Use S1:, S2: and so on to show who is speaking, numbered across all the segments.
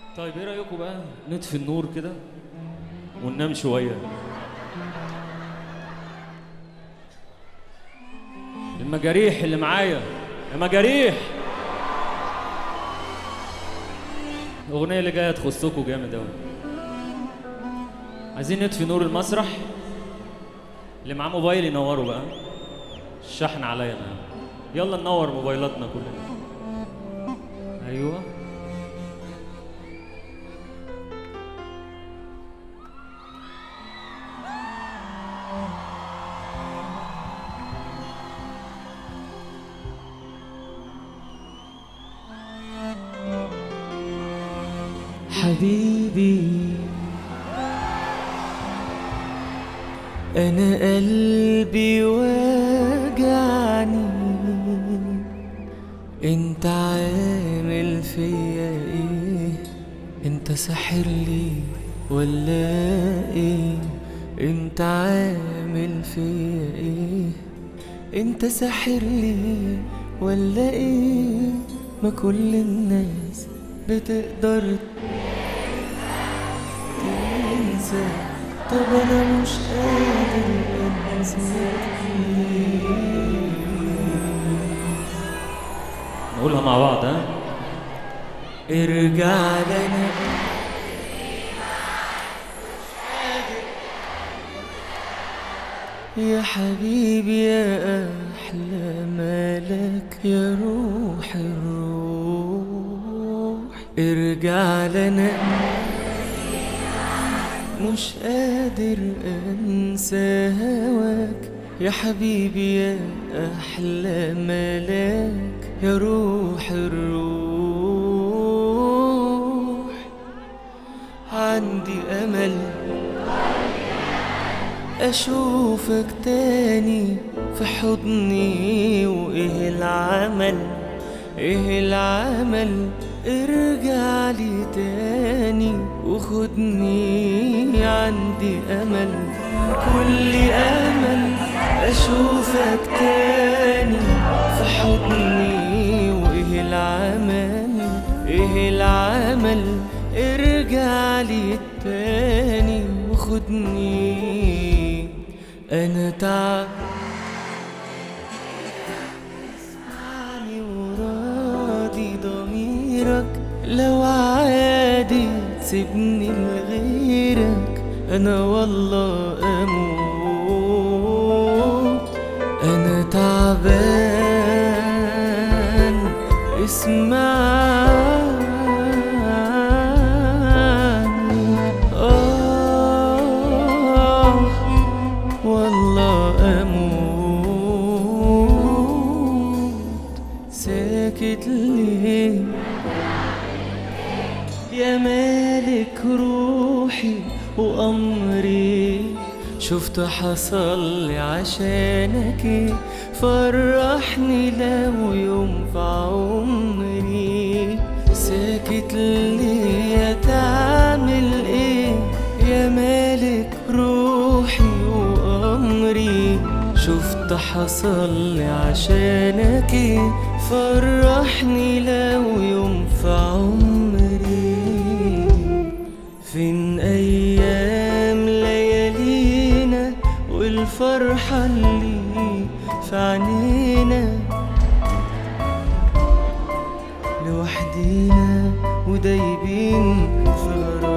S1: طيب ايه رايكم بقى نطفي النور كده وننام شويه المجاريح اللي معايا يا مجاريح الاغنيه اللي جايه تخصكم جامد قوي عايزين نطفي نور المسرح اللي معاه موبايل ينوروا بقى الشحن عليا انا يلا ننور موبايلاتنا كلنا ايوه
S2: حبيبي أنا قلبي واجعني انت عامل فيا ايه انت ساحر لي ولا ايه انت عامل فيا ايه انت ساحر لي ولا ايه ما كل الناس بتقدر تنسى طب انا مش قادر انساك
S1: نقولها مع بعض ها
S2: ارجع لنا يا حبيبي يا أحلى مالك يا روح الروح ارجع لنا مش قادر أنسى هواك يا حبيبي يا أحلى ملاك يا روح الروح عندي أمل أشوفك تاني في حضني وإيه العمل إيه العمل ارجع لي تاني وخدني عندي أمل كل أمل أشوفك تاني في حضني وإيه العمل إيه العمل ارجع لي تاني وخدني أنا تعب اسمعني وراضي ضميرك لو عادي تسيبني لغيرك أنا والله أموت أنا تعبان اسمعني آه والله أموت ساكت ليه يا مالك روحي وأمري شفت حصل لي عشانك إيه، فرحني لو يوم في عمري ساكت ليه تعمل ايه يا مالك روحي وأمري شفت حصل لي عشانك إيه، فرحني لو يوم في عمري فين أيام ليالينا والفرحة اللي في عينينا لوحدينا ودايبين في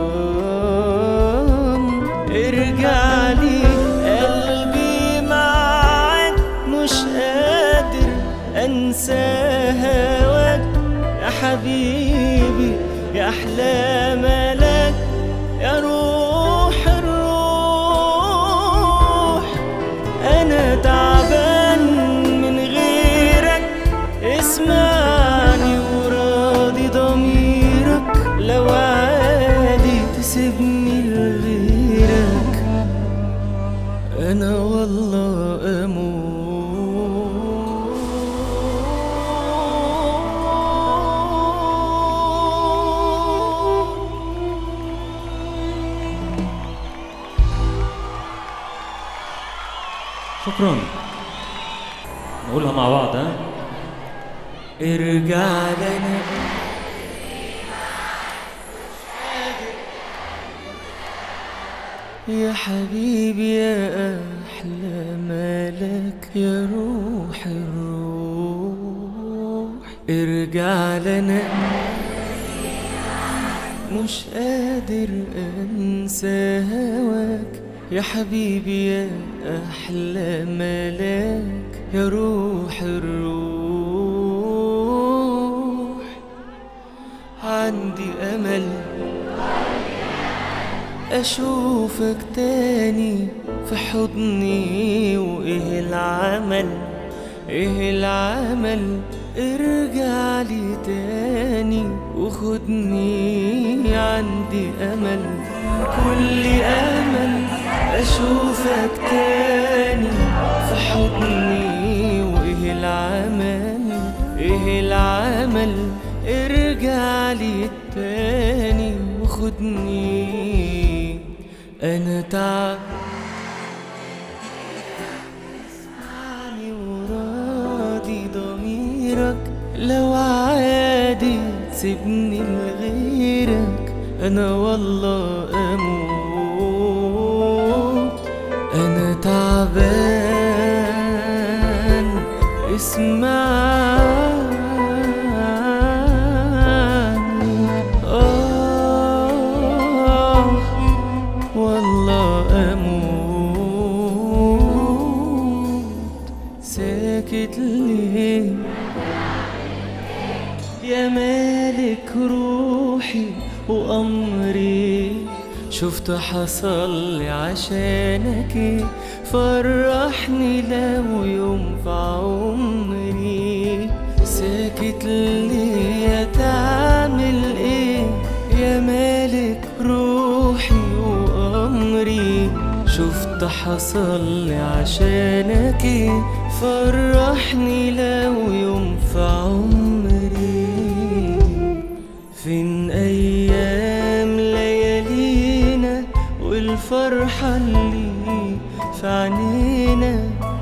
S2: غرام ارجع لي قلبي معاك مش قادر انسى هواك يا حبيبي يا احلى ملاك يا روح الروح انا تعبان من غيرك اسمعني وراضي ضميرك لو عادي تسيبني لغيرك انا والله اموت
S1: شكرا نقولها مع بعض ها
S2: ارجع لنا يا حبيبي يا أحلى مالك يا روح الروح ارجع لنا مش قادر أنسى هواك يا حبيبي يا أحلى ملاك يا روح الروح عندي أمل أشوفك تاني في حضني وإيه العمل إيه العمل ارجع لي تاني وخدني عندي أمل كل أمل أشوفك تاني في حضني وإيه العمل إيه العمل ارجع لي تاني وخدني أنا تعب اسمعني وراضي ضميرك لو عادي تسيبني لغيرك أنا والله أموت أنا تعبان اسمعني آه والله أموت ساكت ليه يا مالك روحي وأمري شفت حصل لي عشانك إيه، فرحني لو يوم في عمري ساكت ليه تعمل ايه يا مالك روحي وأمري شفت حصل لي عشانك إيه، فرحني لو يوم في عمري فين أيام ليالينا والفرحة اللي في عينينا